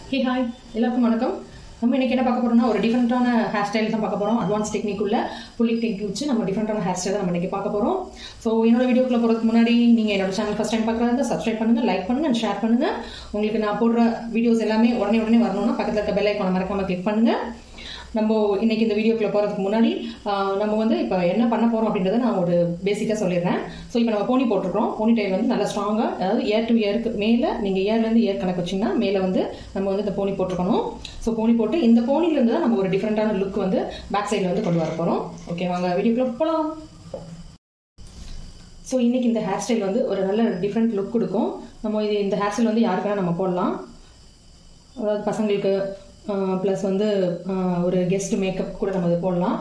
hey hi எல்லாருக்கும் வணக்கம் நம்ம இன்னைக்கு என்ன பார்க்க போறோம்னா ஒரு டிஃப்ரெண்ட்டான ஹேர் ஸ்டைல் தான் பார்க்க போறோம் அட்வான்ஸ் டெக்னிக் உள்ள புள்ளி டெக்னிக் வச்சு நம்ம டிஃப்ரெண்ட்டான ஹேர் ஸ்டைல் நம்ம இன்னைக்கு பார்க்க போறோம் ஸோ என்னோட வீடியோக்குள்ள போகிறதுக்கு முன்னாடி நீங்கள் என்னோட சேனல் ஃபஸ்ட் டைம் பார்க்குறாங்க சப்ஸ்கிரைப் பண்ணுங்க லைக் பண்ணுங்க and ஷேர் பண்ணுங்க உங்களுக்கு நான் போடுற வீடியோஸ் எல்லாமே உடனே உடனே வரணும்னா பக்கத்தில் இருக்க பெல் ஐக்கான மறக்காம கிளிக் பண்ணுங்க நம்ம இன்னைக்கு இந்த வீடியோக்குள்ள போகிறதுக்கு முன்னாடி ஆஹ், நம்ம வந்து இப்போ என்ன பண்ண போகிறோம் அப்படின்றத நான் ஒரு பேசிக்காக சொல்லிடுறேன் ஸோ இப்போ நம்ம போனி போட்டிருக்கோம் போனி டைல் வந்து நல்லா ஸ்ட்ராங்காக அதாவது ஏர் டு இயருக்கு மேலே நீங்கள் இயர்லேருந்து இயர் கணக்கு வச்சிங்கன்னா மேலே வந்து நம்ம வந்து இந்த போனி போட்டிருக்கணும் ஸோ போனி போட்டு இந்த போனிலேருந்து தான் நம்ம ஒரு டிஃப்ரெண்ட்டான லுக் வந்து பேக் சைடில் வந்து கொண்டு வர போகிறோம் ஓகே வாங்க வீடியோக்குள்ள போகலாம் ஸோ இன்னைக்கு இந்த ஹேர் ஸ்டைல் வந்து ஒரு நல்ல டிஃப்ரெண்ட் லுக் கொடுக்கும் நம்ம இது இந்த ஹேர் ஸ்டைல் வந்து யாருக்கு வேணால் நம்ம போடலாம் அதாவது பசங்களுக்கு ப்ளஸ் வந்து ஆஹ், ஒரு கெஸ்ட் மேக்கப் கூட நம்ம இது போடலாம்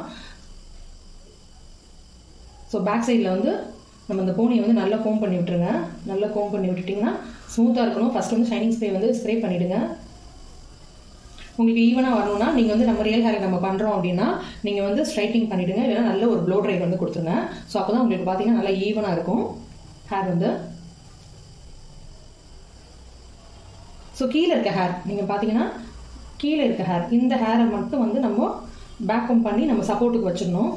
ஸோ பேக் சைடில் வந்து நம்ம இந்த போனியை வந்து நல்லா கோம் பண்ணி விட்டுருங்க நல்லா கோம் பண்ணி விட்டுட்டிங்கன்னா ஸ்மூத்தாக இருக்கணும் ஃபஸ்ட் வந்து ஷைனிங் ஸ்ப்ரே வந்து ஸ்ப்ரே பண்ணிவிடுங்க உங்களுக்கு ஈவனாக வரணும்னா நீங்கள் வந்து நம்ம ரியல் ஹேர் நம்ம பண்ணுறோம் அப்படின்னா நீங்கள் வந்து ஸ்ட்ரைட்டிங் பண்ணிவிடுங்க இல்லைன்னா நல்ல ஒரு ப்ளோ ட்ரை வந்து கொடுத்துருங்க ஸோ அப்போ தான் உங்களுக்கு பார்த்தீங்கன்னா நல்லா ஈவனாக இருக்கும் ஹேர் வந்து ஸோ கீழே இருக்க ஹேர் நீங்கள் பார்த்தீங்கன்னா கீழே இருக்க ஹேர் இந்த ஹேரை மட்டும் வந்து நம்ம பேக்கம் பண்ணி நம்ம சப்போர்ட்டுக்கு வச்சிடணும்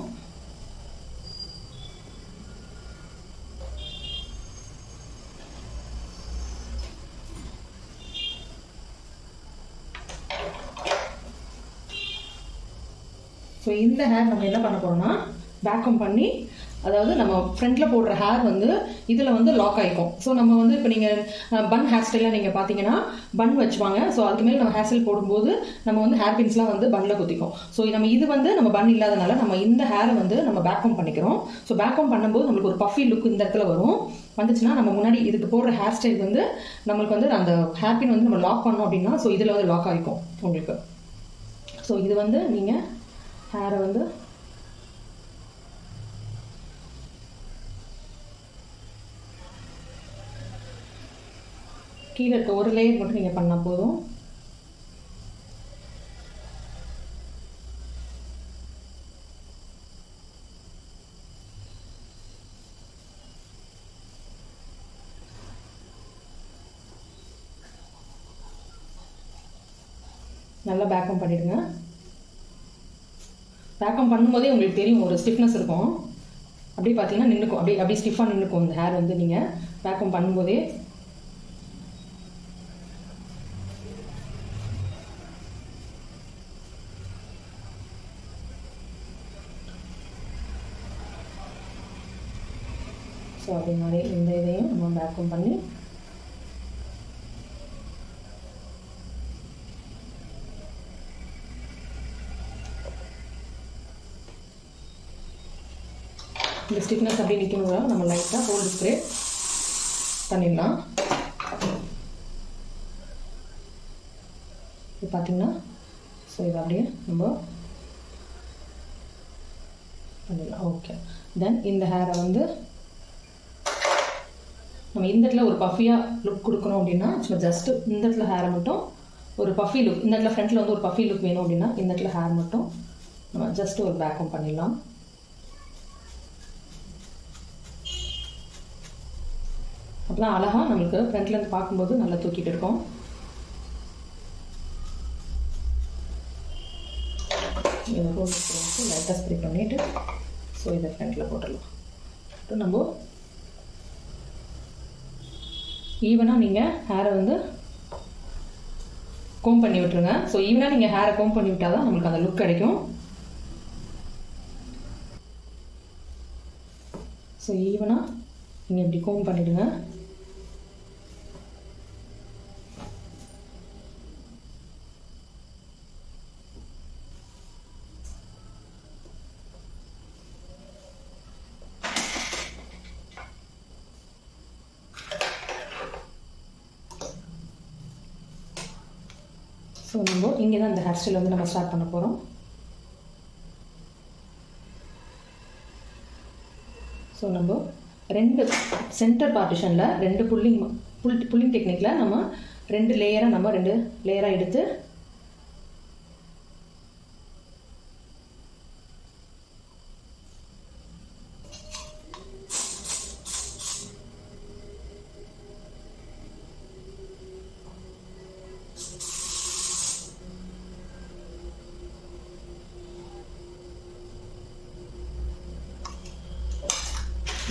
ஸோ இந்த ஹேர் நம்ம என்ன பண்ண போறோம்னா பேக்கம் பண்ணி அதாவது நம்ம ஃப்ரண்ட்ல போடுற ஹேர் வந்து இதில் வந்து லாக் ஆகிக்கும் ஸோ நம்ம வந்து இப்போ நீங்கள் பன் ஹேர் ஸ்டைலாக நீங்கள் பார்த்தீங்கன்னா பன் வச்சுவாங்க ஸோ அதுக்கு மேலே நம்ம ஹேர் ஸ்டைல் போடும்போது நம்ம வந்து ஹேர் பின்ஸ்லாம் வந்து பன்னில் குத்திக்கும் ஸோ நம்ம இது வந்து நம்ம பன் இல்லாதனால நம்ம இந்த ஹேரை வந்து நம்ம பேக்கம் பண்ணிக்கிறோம் ஸோ பேக்கம் பண்ணும்போது நம்மளுக்கு ஒரு பஃபி லுக் இந்த இடத்துல வரும் வந்துச்சுன்னா நம்ம முன்னாடி இதுக்கு போடுற ஹேர் ஸ்டைல் வந்து நம்மளுக்கு வந்து அந்த ஹேர் பின் வந்து நம்ம லாக் பண்ணோம் அப்படின்னா ஸோ இதில் வந்து லாக் ஆகிக்கும் உங்களுக்கு ஸோ இது வந்து நீங்கள் ஹேரை வந்து கீழே இருக்க ஒரு லேயர் மட்டும் நீங்கள் பண்ணால் போதும் நல்லா பேக்கம் பண்ணிடுங்க பேக்கம் பண்ணும்போதே உங்களுக்கு தெரியும் ஒரு ஸ்டிஃப்னஸ் இருக்கும் அப்படியே பார்த்தீங்கன்னா நின்றுக்கும் அப்படியே அப்படியே ஸ்டிஃபாக நின்றுக்கும் இந்த ஹேர் வந்து நீங்கள் பேக்கம் பண்ணும்போதே ஸோ அதே மாதிரி இந்த இதையும் நம்ம பேக்கம் பண்ணி இந்த ஸ்டிஃப்னஸ் அப்படியே நிற்கணும் நம்ம லைட்டாக ஹோல்டு ஸ்ப்ரே பண்ணிடலாம் இது பார்த்தீங்கன்னா ஸோ இது அப்படியே நம்ம பண்ணிடலாம் ஓகே தென் இந்த ஹேரை வந்து நம்ம இந்த இடத்துல ஒரு பஃபியாக லுக் கொடுக்கணும் அப்படின்னா சும்மா ஜஸ்ட்டு இந்த இடத்துல ஹேரை மட்டும் ஒரு பஃபி லுக் இந்த இடத்துல ஃப்ரண்ட்டில் வந்து ஒரு பஃபி லுக் வேணும் அப்படின்னா இந்த இடத்துல ஹேர் மட்டும் நம்ம ஜஸ்ட் ஒரு பேக்கம் பண்ணிடலாம் அப்பதான் அழகாக நம்மளுக்கு ஃப்ரண்ட்ல இருந்து பார்க்கும்போது நல்லா தூக்கிட்டு இருக்கோம் இதை ரோல் ஸ்ப்ரே லைட்டாக ஸ்ப்ரே பண்ணிவிட்டு ஸோ இதை ஃப்ரண்ட்டில் போட்டுடலாம் அப்புறம் நம்ம ஈவனாக நீங்கள் ஹேரை வந்து கோம் பண்ணி விட்டுருங்க ஸோ ஈவனாக நீங்கள் ஹேரை கோம் பண்ணி விட்டால் தான் நம்மளுக்கு அந்த லுக் கிடைக்கும் ஸோ ஈவனாக நீங்கள் இப்படி கோம் பண்ணிவிடுங்க ஸோ நம்ம இங்கே தான் இந்த ஹேர் ஸ்டைல் வந்து நம்ம ஸ்டார்ட் பண்ண போகிறோம் ஸோ நம்ம ரெண்டு சென்டர் பார்ட்டிஷனில் ரெண்டு புல்லிங் புல் புல்லிங் டெக்னிக்கில் நம்ம ரெண்டு லேயராக நம்ம ரெண்டு லேயராக எடுத்து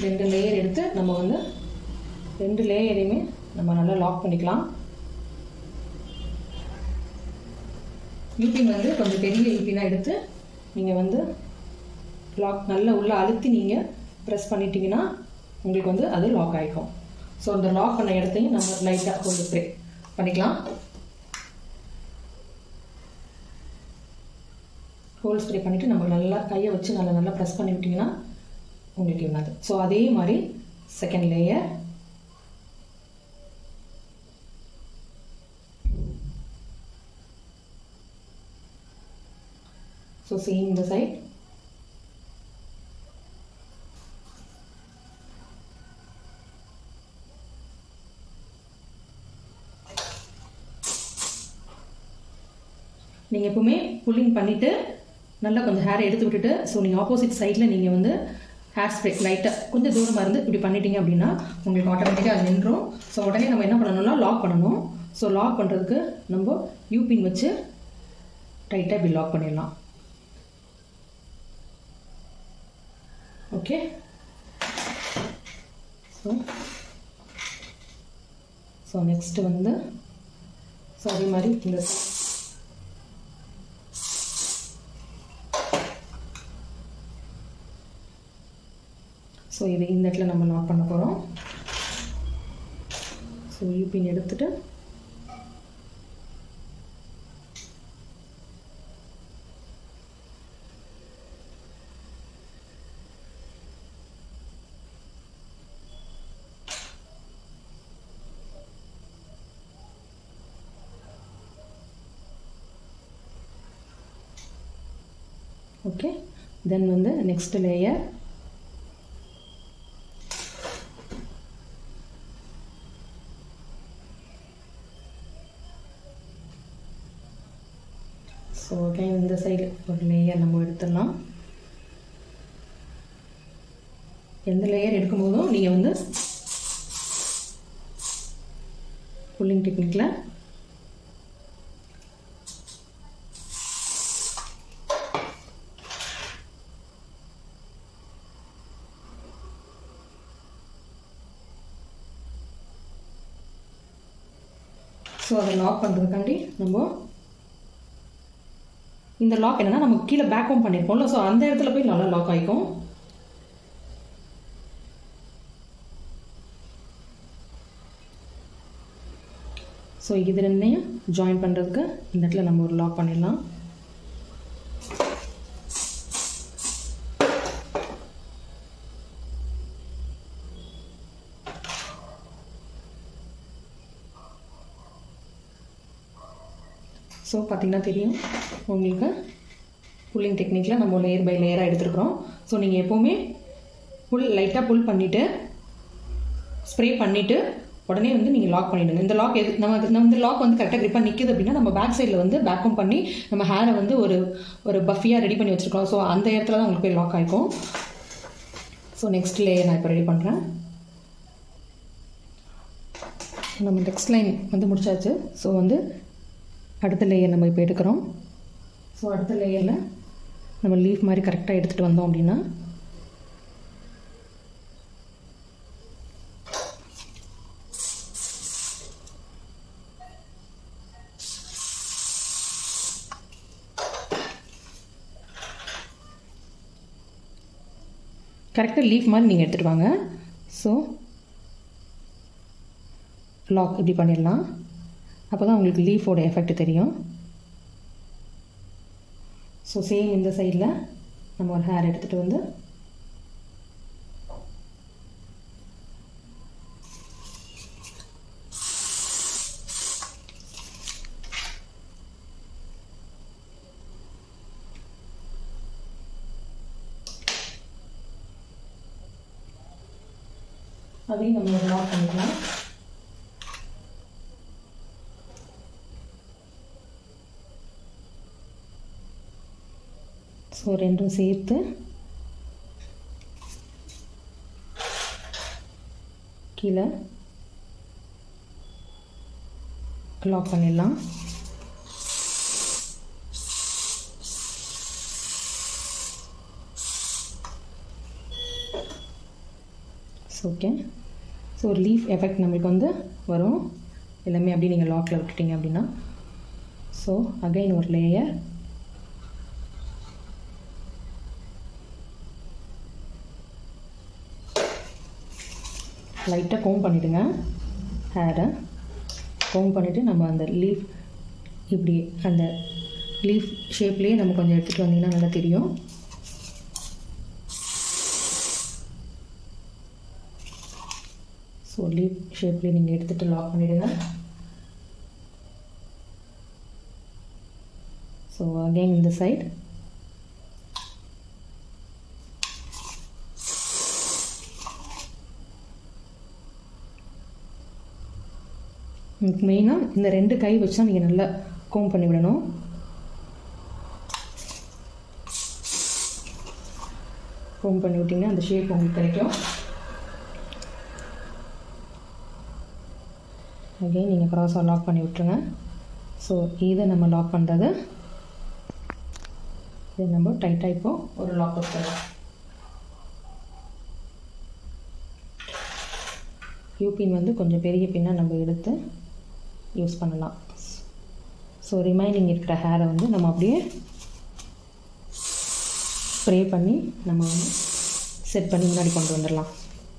ரெண்டு லேயர் எடுத்து நம்ம வந்து ரெண்டு லேயரையுமே நம்ம நல்லா லாக் பண்ணிக்கலாம் யூபின் வந்து கொஞ்சம் பெரிய யூபினாக எடுத்து நீங்கள் வந்து லாக் நல்லா உள்ளே அழுத்தி நீங்கள் ப்ரெஸ் பண்ணிட்டீங்கன்னா உங்களுக்கு வந்து அது லாக் ஆகிக்கும் ஸோ அந்த லாக் பண்ண இடத்தையும் நம்ம லைட்டாக கொஞ்சம் ஸ்ப்ரே பண்ணிக்கலாம் ஹோல் ஸ்ப்ரே பண்ணிவிட்டு நம்ம நல்லா கையை வச்சு நல்லா நல்லா ப்ரெஸ் பண்ணி விட்டிங்கன்னா உங்களுக்கு என்னது ஸோ அதே மாதிரி செகண்ட் லேயர் ஸோ சேம் இந்த சைட் நீங்கள் எப்பவுமே புல்லிங் பண்ணிவிட்டு நல்லா கொஞ்சம் ஹேரை எடுத்து விட்டுட்டு ஸோ நீங்கள் ஆப்போசிட் சைடில் நீங்கள் வந்து ஹேர் ஸ்ப்ரே லைட்டாக கொஞ்சம் தூரமாக இருந்து இப்படி பண்ணிட்டீங்க அப்படின்னா உங்களுக்கு ஆட்டோமேட்டிக்காக அது நின்றும் ஸோ உடனே நம்ம என்ன பண்ணணும்னா லாக் பண்ணணும் ஸோ லாக் பண்ணுறதுக்கு நம்ம யூபின் வச்சு டைட்டாக இப்படி லாக் பண்ணிடலாம் ஓகே ஸோ ஸோ நெக்ஸ்ட்டு வந்து ஸோ அதே மாதிரி இந்த ஸோ இது இந்த இடத்துல நம்ம லாக் பண்ண போகிறோம் ஸோ யூபின் எடுத்துட்டு ஓகே தென் வந்து நெக்ஸ்ட் லேயர் ஸோ அகைன் இந்த சைடு ஒரு லேயர் நம்ம எடுத்துடலாம் எந்த லேயர் எடுக்கும்போதும் நீங்கள் வந்து புல்லிங் டெக்னிக்கில் ஸோ அதை லாக் பண்ணுறதுக்காண்டி நம்ம இந்த லாக் என்னன்னா நம்ம கீழே பேக் ஹோம் பண்ணியிருப்போம்ல ஸோ அந்த இடத்துல போய் நல்லா லாக் ஆகிக்கும் ஸோ இது ரெண்டையும் ஜாயின் பண்ணுறதுக்கு இந்த இடத்துல நம்ம ஒரு லாக் பண்ணிடலாம் ஸோ பார்த்தீங்கன்னா தெரியும் உங்களுக்கு புல்லிங் டெக்னிக்கில் நம்ம லேயர் பை லேயராக எடுத்துருக்குறோம் ஸோ நீங்கள் எப்போவுமே புல் லைட்டாக புல் பண்ணிவிட்டு ஸ்ப்ரே பண்ணிவிட்டு உடனே வந்து நீங்கள் லாக் பண்ணிவிடுங்க இந்த லாக் எது நம்ம நம்ம இந்த லாக் வந்து கரெக்டாக grip நிற்கிது அப்படின்னா நம்ம பேக் சைடில் வந்து பேக்கும் பண்ணி நம்ம ஹேரை வந்து ஒரு ஒரு பஃபியாக ரெடி பண்ணி வச்சுருக்கோம் ஸோ அந்த இடத்துல தான் உங்களுக்கு போய் லாக் ஆகிக்கும் ஸோ நெக்ஸ்ட் லேயர் நான் இப்போ ரெடி பண்ணுறேன் நம்ம நெக்ஸ்ட் லைன் வந்து முடிச்சாச்சு ஸோ வந்து அடுத்த லேயர் நம்ம இப்போ எடுக்கிறோம் ஸோ அடுத்த லேயரில் நம்ம லீஃப் மாதிரி கரெக்டாக எடுத்துகிட்டு வந்தோம் அப்படின்னா கரெக்டாக லீஃப் மாதிரி நீங்கள் எடுத்துகிட்டு வாங்க ஸோ லாக் இப்படி பண்ணிடலாம் அப்போ தான் உங்களுக்கு லீஃபோட எஃபெக்ட் தெரியும் ஸோ சேம் இந்த சைடில் நம்ம ஒரு ஹேர் எடுத்துகிட்டு வந்து அதையும் நம்ம லாக் பண்ணிக்கலாம் ஸோ ரெண்டும் சேர்த்து கீழே லாக் பண்ணிடலாம் ஸோ ஓகே ஸோ ஒரு லீஃப் எஃபெக்ட் நம்மளுக்கு வந்து வரும் எல்லாமே அப்படியே நீங்கள் லாக்கில் விட்டுட்டீங்க அப்படின்னா ஸோ அகைன் ஒரு லேயர் லைட்டாக கோம் பண்ணிவிடுங்க ஹேரை கோம் பண்ணிவிட்டு நம்ம அந்த லீஃப் இப்படி அந்த லீஃப் ஷேப்லேயே நம்ம கொஞ்சம் எடுத்துகிட்டு வந்தீங்கன்னா நல்லா தெரியும் ஸோ லீஃப் ஷேப்லேயே நீங்கள் எடுத்துகிட்டு லாக் பண்ணிவிடுங்க ஸோ அகெயின் இந்த சைட் மெயினாக இந்த ரெண்டு கை வச்சு தான் நீங்கள் நல்லா கோம் பண்ணி விடணும் கோம் பண்ணி விட்டிங்கன்னா அந்த ஷேப் உங்களுக்கு கிடைக்கும் அகைன் நீங்கள் க்ராஸாக லாக் பண்ணி விட்ருங்க ஸோ இதை நம்ம லாக் பண்ணுறது இதை நம்ம டைட்டாக இப்போ ஒரு லாக் கொடுத்துடலாம் யூபின் வந்து கொஞ்சம் பெரிய பின்னாக நம்ம எடுத்து யூஸ் பண்ணலாம் ஸோ ரிமைனிங் இருக்கிற ஹேரை வந்து நம்ம அப்படியே ஸ்ப்ரே பண்ணி நம்ம வந்து செட் பண்ணி முன்னாடி கொண்டு வந்துடலாம்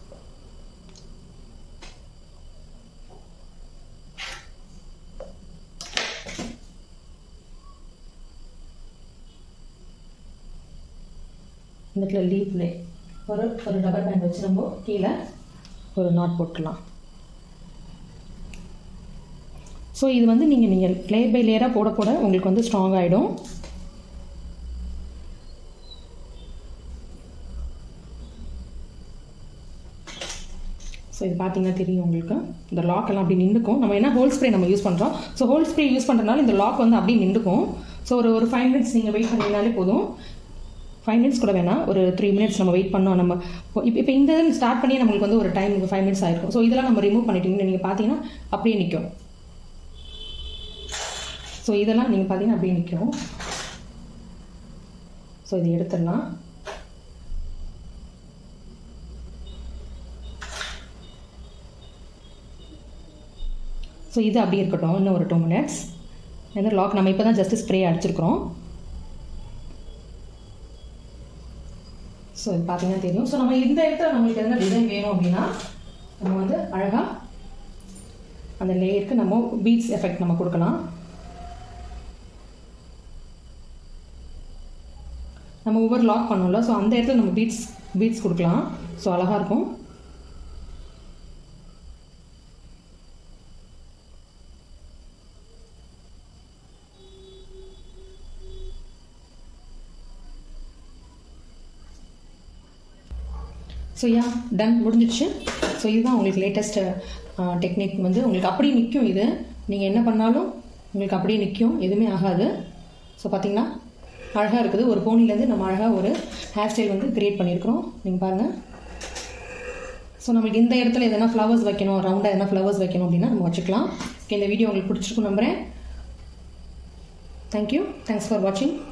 இந்த இடத்துல லீஃப்ல ஒரு ஒரு டபுள் பேண்ட் வச்சு நம்ம கீழே ஒரு நாட் போட்டுடலாம் ஸோ இது வந்து நீங்கள் நீங்கள் லேயர் பை லேயராக போட போட உங்களுக்கு வந்து ஸ்ட்ராங் ஆகிடும் ஸோ இது பார்த்தீங்கன்னா தெரியும் உங்களுக்கு இந்த லாக் எல்லாம் அப்படி நின்றுக்கும் நம்ம என்ன ஹோல் ஸ்ப்ரே நம்ம யூஸ் பண்ணுறோம் ஸோ ஹோல் ஸ்ப்ரே யூஸ் பண்ணுறதுனால இந்த லாக் வந்து அப்படியே நின்றுக்கும் ஸோ ஒரு ஒரு ஃபைவ் மினிட்ஸ் நீங்கள் வெயிட் பண்ணிங்கனாலே போதும் ஃபைவ் மினிட்ஸ் கூட வேணாம் ஒரு த்ரீ மினிட்ஸ் நம்ம வெயிட் பண்ணோம் நம்ம இப்போ இப்போ இந்த ஸ்டார்ட் பண்ணி நம்மளுக்கு வந்து ஒரு டைம் ஃபைவ் மினிட்ஸ் ஆயிருக்கும் ஸோ இதெல்லாம் நம்ம ரிமூவ் பண்ணிட்டீங்கன்னு நீங்கள் பார்த்தீங்கன்னா அப்படியே நிற்கும் ஸோ இதெல்லாம் நீங்கள் பார்த்தீங்கன்னா அப்படியே நிற்கும் ஸோ இதை எடுத்துடலாம் ஸோ இது அப்படியே இருக்கட்டும் இன்னும் ஒரு டூ மினிட்ஸ் இந்த லாக் நம்ம இப்போ தான் ஜஸ்ட் ஸ்ப்ரே அடிச்சிருக்கிறோம் ஸோ இது பார்த்தீங்கன்னா தெரியும் ஸோ நம்ம இந்த இடத்துல நம்மளுக்கு எதனா டிசைன் வேணும் அப்படின்னா நம்ம வந்து அழகாக அந்த லேயருக்கு நம்ம பீட்ஸ் எஃபெக்ட் நம்ம கொடுக்கலாம் நம்ம ஒவ்வொரு லாக் பண்ணோம்ல ஸோ அந்த இடத்துல நம்ம பீட்ஸ் பீட்ஸ் கொடுக்கலாம் ஸோ அழகாக இருக்கும் ஸோ யா டன் முடிஞ்சிடுச்சு ஸோ இதுதான் உங்களுக்கு லேட்டஸ்ட் டெக்னிக் வந்து உங்களுக்கு அப்படியே நிற்கும் இது நீங்கள் என்ன பண்ணாலும் உங்களுக்கு அப்படியே நிற்கும் எதுவுமே ஆகாது ஸோ பார்த்தீங்கன்னா அழகாக இருக்குது ஒரு போனிலேருந்து நம்ம அழகாக ஒரு ஹேர் ஸ்டைல் வந்து க்ரியேட் பண்ணியிருக்கிறோம் நீங்கள் பாருங்கள் ஸோ நம்மளுக்கு இந்த இடத்துல எதனா ஃப்ளவர்ஸ் வைக்கணும் ரவுண்டாக எதனா ஃப்ளவர்ஸ் வைக்கணும் அப்படின்னா நம்ம வச்சுக்கலாம் ஓகே இந்த வீடியோ உங்களுக்கு பிடிச்சிருக்கும் நம்புகிறேன் தேங்க்யூ தேங்க்ஸ் ஃபார் வாட்சிங்